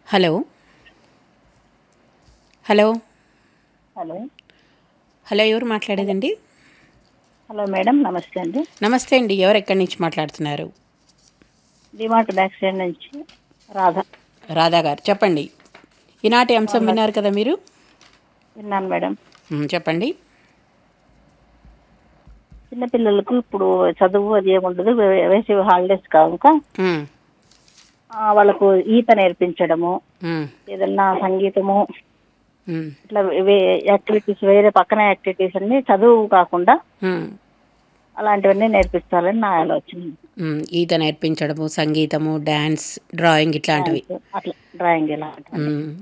hello hello hello hello ఎవరు మాట్లాడేదండి hello madam నమస్తే అండి నమస్తే అండి ఎవరు ఎక్కడి నుంచి మాట్లాడుతున్నారు డిమార్ట్ బ్యాక్ సైడ్ నుంచి రాధ రాధా గారు చెప్పండి ఈనాటి అంశం విన్నారు కదా మీరు విన్నాను మేడం మ్, చెప్పండి చిన్నపిల్లలకు ఇప్పుడు చదువు అది ఏముండదు వే- వేసవి హాలిడేస్ కాక మ్, ఆ, వాళ్ళకు ఈత నేర్పించడము మ్, ఏదన్నా సంగీతము మ్, ఇట్లా యాక్టివిటీస్ వేరే పక్కన యాక్టివిటీస్ అన్ని చదువు కాకుండా మ్, అలాంటివన్నీ నేర్పించాలని నా ఆలోచన మ్, ఈత నేర్పించడము సంగీతము డ్యాన్స్ డ్రాయింగ్ ఇట్లాంటివి అట్లా డ్రాయింగ్ ఇలా మ్,